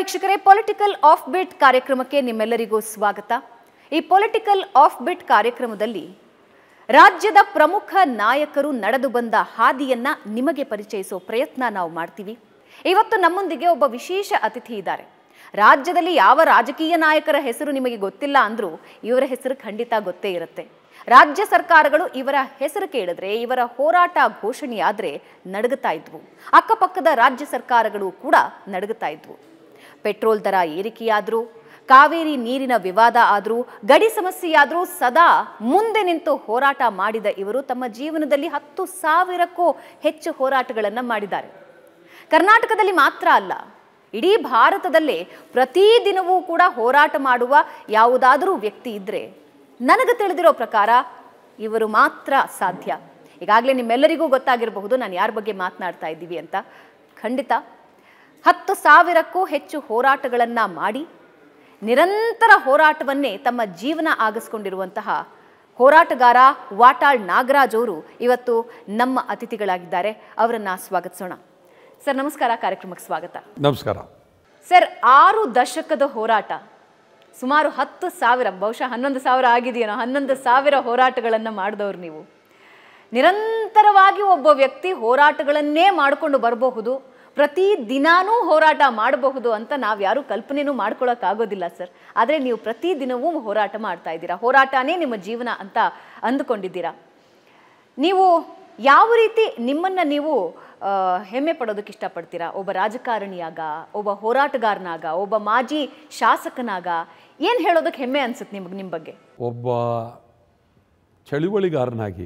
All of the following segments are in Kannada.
ವೀಕ್ಷಕರೇ ಪೊಲಿಟಿಕಲ್ ಆಫ್ ಬಿಟ್ ಕಾರ್ಯಕ್ರಮಕ್ಕೆ ನಿಮ್ಮೆಲ್ಲರಿಗೂ ಸ್ವಾಗತ ಈ ಪೊಲಿಟಿಕಲ್ ಆಫ್ ಬಿಟ್ ಕಾರ್ಯಕ್ರಮದಲ್ಲಿ ರಾಜ್ಯದ ಪ್ರಮುಖ ನಾಯಕರು ನಡೆದು ಬಂದ ಹಾದಿಯನ್ನ ನಿಮಗೆ ಪರಿಚಯಿಸೋ ಪ್ರಯತ್ನ ನಾವು ಮಾಡ್ತೀವಿ ಇವತ್ತು ನಮ್ಮೊಂದಿಗೆ ಒಬ್ಬ ವಿಶೇಷ ಅತಿಥಿ ಇದ್ದಾರೆ ರಾಜ್ಯದಲ್ಲಿ ಯಾವ ರಾಜಕೀಯ ನಾಯಕರ ಹೆಸರು ನಿಮಗೆ ಗೊತ್ತಿಲ್ಲ ಅಂದ್ರೂ ಇವರ ಹೆಸರು ಖಂಡಿತ ಗೊತ್ತೇ ಇರುತ್ತೆ ರಾಜ್ಯ ಸರ್ಕಾರಗಳು ಇವರ ಹೆಸರು ಕೇಳಿದ್ರೆ ಇವರ ಹೋರಾಟ ಘೋಷಣೆಯಾದ್ರೆ ನಡಗುತ್ತಾ ಇದ್ವು ಅಕ್ಕಪಕ್ಕದ ರಾಜ್ಯ ಸರ್ಕಾರಗಳು ಕೂಡ ನಡಗುತ್ತಾ ಇದ್ವು ಪೆಟ್ರೋಲ್ ದರ ಏರಿಕೆಯಾದ್ರೂ ಕಾವೇರಿ ನೀರಿನ ವಿವಾದ ಆದ್ರೂ ಗಡಿ ಸಮಸ್ಯೆಯಾದ್ರೂ ಸದಾ ಮುಂದೆ ನಿಂತು ಹೋರಾಟ ಮಾಡಿದ ಇವರು ತಮ್ಮ ಜೀವನದಲ್ಲಿ ಹತ್ತು ಸಾವಿರಕ್ಕೂ ಹೆಚ್ಚು ಹೋರಾಟಗಳನ್ನು ಮಾಡಿದ್ದಾರೆ ಕರ್ನಾಟಕದಲ್ಲಿ ಮಾತ್ರ ಅಲ್ಲ ಇಡೀ ಭಾರತದಲ್ಲೇ ಪ್ರತಿದಿನವೂ ಕೂಡ ಹೋರಾಟ ಮಾಡುವ ಯಾವುದಾದರೂ ವ್ಯಕ್ತಿ ಇದ್ರೆ ನನಗೆ ತಿಳಿದಿರೋ ಪ್ರಕಾರ ಇವರು ಮಾತ್ರ ಸಾಧ್ಯ ಈಗಾಗಲೇ ನಿಮ್ಮೆಲ್ಲರಿಗೂ ಗೊತ್ತಾಗಿರಬಹುದು ನಾನು ಯಾರ ಬಗ್ಗೆ ಮಾತನಾಡ್ತಾ ಇದ್ದೀವಿ ಅಂತ ಖಂಡಿತ ಹತ್ತು ಸಾವಿರಕ್ಕೂ ಹೆಚ್ಚು ಹೋರಾಟಗಳನ್ನ ಮಾಡಿ ನಿರಂತರ ಹೋರಾಟವನ್ನೇ ತಮ್ಮ ಜೀವನ ಆಗಿಸ್ಕೊಂಡಿರುವಂತಹ ಹೋರಾಟಗಾರ ವಾಟಾಳ್ ನಾಗರಾಜ್ ಅವರು ಇವತ್ತು ನಮ್ಮ ಅತಿಥಿಗಳಾಗಿದ್ದಾರೆ ಅವರನ್ನ ಸ್ವಾಗತಿಸೋಣ ಸರ್ ನಮಸ್ಕಾರ ಕಾರ್ಯಕ್ರಮಕ್ಕೆ ಸ್ವಾಗತ ನಮಸ್ಕಾರ ಸರ್ ಆರು ದಶಕದ ಹೋರಾಟ ಸುಮಾರು ಹತ್ತು ಸಾವಿರ ಬಹುಶಃ ಹನ್ನೊಂದು ಸಾವಿರ ಆಗಿದೆಯೇನೋ ಹನ್ನೊಂದು ಸಾವಿರ ಹೋರಾಟಗಳನ್ನು ಮಾಡಿದವ್ರು ನೀವು ನಿರಂತರವಾಗಿ ಒಬ್ಬ ವ್ಯಕ್ತಿ ಹೋರಾಟಗಳನ್ನೇ ಮಾಡಿಕೊಂಡು ಬರಬಹುದು ಪ್ರತಿ ದಿನಾನೂ ಹೋರಾಟ ಮಾಡಬಹುದು ಅಂತ ನಾವು ಯಾರೂ ಕಲ್ಪನೆನೂ ಮಾಡ್ಕೊಳ್ಳೋಕ್ಕಾಗೋದಿಲ್ಲ ಸರ್ ಆದರೆ ನೀವು ಪ್ರತಿ ದಿನವೂ ಹೋರಾಟ ಮಾಡ್ತಾ ಇದ್ದೀರಾ ಹೋರಾಟನೇ ನಿಮ್ಮ ಜೀವನ ಅಂತ ಅಂದುಕೊಂಡಿದ್ದೀರಾ ನೀವು ಯಾವ ರೀತಿ ನಿಮ್ಮನ್ನು ನೀವು ಆ, ಹೆಮ್ಮೆ ಪಡೋದಕ್ಕೆ ಇಷ್ಟಪಡ್ತೀರಾ ಒಬ್ಬ ರಾಜಕಾರಣಿಯಾಗ ಒಬ್ಬ ಹೋರಾಟಗಾರನಾಗ ಒಬ್ಬ ಮಾಜಿ ಶಾಸಕನಾಗ ಏನು ಹೇಳೋದಕ್ಕೆ ಹೆಮ್ಮೆ ಅನ್ಸುತ್ತೆ ನಿಮ್ಗೆ ನಿಮ್ಮ ಬಗ್ಗೆ ಒಬ್ಬ ಚಳುವಳಿಗಾರನಾಗಿ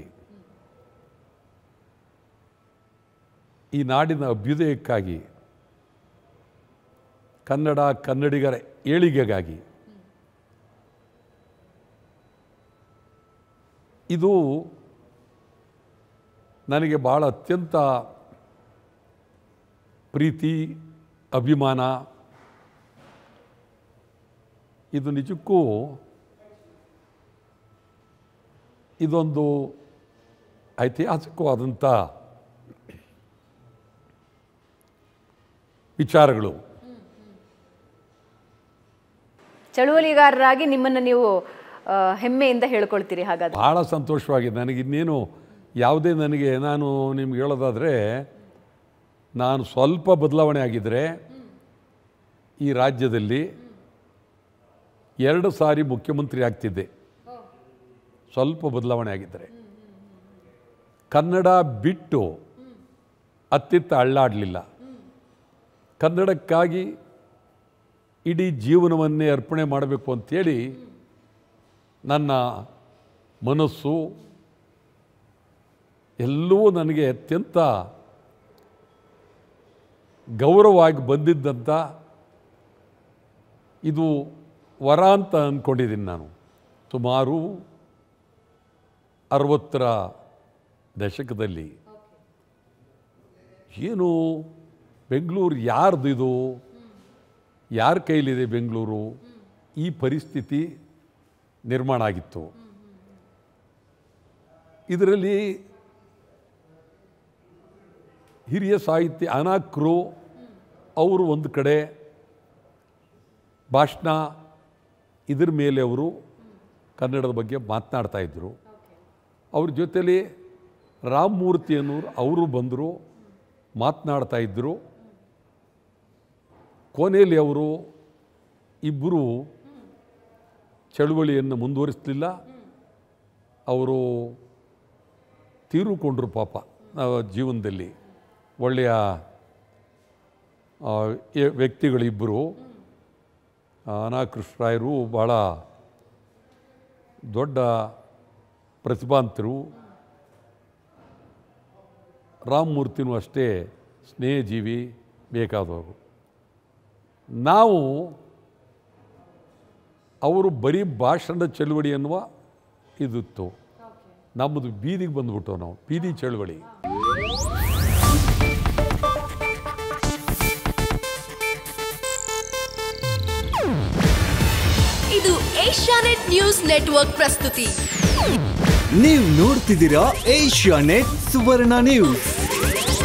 ಈ ನಾಡಿನ ಅಭ್ಯುದಯಕ್ಕಾಗಿ ಕನ್ನಡ ಕನ್ನಡಿಗರ ಏಳಿಗೆಗಾಗಿ ಇದು ನನಗೆ ಭಾಳ ಅತ್ಯಂತ ಪ್ರೀತಿ ಅಭಿಮಾನ ಇದು ನಿಜಕ್ಕೂ ಇದೊಂದು ಐತಿಹಾಸಿಕವಾದಂಥ ವಿಚಾರಗಳು ಚಳುವಳಿಗಾರರಾಗಿ ನಿಮ್ಮನ್ನು ನೀವು ಆ, ಹೆಮ್ಮೆಯಿಂದ ಹೇಳ್ಕೊಳ್ತೀರಿ ಹಾಗಾದ್ರೆ ಭಾಳ ಸಂತೋಷವಾಗಿದೆ ನನಗೆ ಇನ್ನೇನು ಯಾವುದೇ ನನಗೆ ನಾನು ನಿಮ್ಗೆ ಹೇಳೋದಾದರೆ ನಾನು ಸ್ವಲ್ಪ ಬದಲಾವಣೆ ಆಗಿದ್ದರೆ ಈ ರಾಜ್ಯದಲ್ಲಿ ಎರಡು ಸಾರಿ ಮುಖ್ಯಮಂತ್ರಿ ಆಗ್ತಿದ್ದೆ ಸ್ವಲ್ಪ ಬದಲಾವಣೆ ಆಗಿದ್ದರೆ ಕನ್ನಡ ಬಿಟ್ಟು ಅತ್ತಿತ್ತ ಅಳ್ಳಾಡಲಿಲ್ಲ ಕನ್ನಡಕ್ಕಾಗಿ ಇಡೀ ಜೀವನವನ್ನೇ ಅರ್ಪಣೆ ಮಾಡಬೇಕು ಅಂಥೇಳಿ ನನ್ನ ಮನಸ್ಸು ಎಲ್ಲವೂ ನನಗೆ ಅತ್ಯಂತ ಗೌರವವಾಗಿ ಬಂದಿದ್ದಂಥ ಇದು ವರ ಅಂತ ಅಂದ್ಕೊಂಡಿದ್ದೀನಿ ನಾನು ಸುಮಾರು ಅರವತ್ತರ ದಶಕದಲ್ಲಿ ಏನು ಬೆಂಗಳೂರು ಯಾರ್ದು ಇದು ಯಾರ ಕೈಲಿದೆ ಬೆಂಗಳೂರು ಈ ಪರಿಸ್ಥಿತಿ ನಿರ್ಮಾಣ ಆಗಿತ್ತು ಇದರಲ್ಲಿ ಹಿರಿಯ ಸಾಹಿತ್ಯ ಅನಾಕ್ರು ಅವರು ಒಂದು ಕಡೆ ಭಾಷಣ ಇದ್ರ ಮೇಲೆ ಅವರು ಕನ್ನಡದ ಬಗ್ಗೆ ಮಾತನಾಡ್ತಾ ಇದ್ದರು ಅವ್ರ ಜೊತೆಲಿ ರಾಮಮೂರ್ತಿ ಅನ್ನೋರು ಅವರು ಬಂದರು ಮಾತನಾಡ್ತಾ ಇದ್ದರು ಕೊನೆಯಲ್ಲಿ ಅವರು ಇಬ್ಬರು ಚಳುವಳಿಯನ್ನು ಮುಂದುವರಿಸಲಿಲ್ಲ ಅವರು ತೀರುಕೊಂಡ್ರು ಪಾಪ ಆ, ಜೀವನದಲ್ಲಿ ಒಳ್ಳೆಯ ಆ, ಎ- ವ್ಯಕ್ತಿಗಳಿಬ್ಬರು ಅನಾಕೃಷ್ಣರಾಯರು ಭಾಳ ದೊಡ್ಡ ಪ್ರತಿಭಾಂತರು ರಾಮಮೂರ್ತಿನೂ ಅಷ್ಟೇ ಸ್ನೇಹಜೀವಿ ಬೇಕಾದವರು ನಾವು ಅವರು ಬರೀ ಭಾಷಣದ ಚಳುವಳಿ ಅನ್ನುವ ಇದಿತ್ತು ನಮ್ಮದು ಬೀದಿಗೆ ಬಂದ್ಬಿಟ್ಟು ನಾವು ಬೀದಿ ಚಳುವಳಿ ಇದು ಏಷ್ಯಾನೆಟ್ ನ್ಯೂಸ್ ನೆಟ್ವರ್ಕ್ ಪ್ರಸ್ತುತಿ ನೀವು ನೋಡ್ತಿದ್ದೀರಾ ಏಷ್ಯಾ ನೆಟ್ ಸುವರ್ಣ ನ್ಯೂಸ್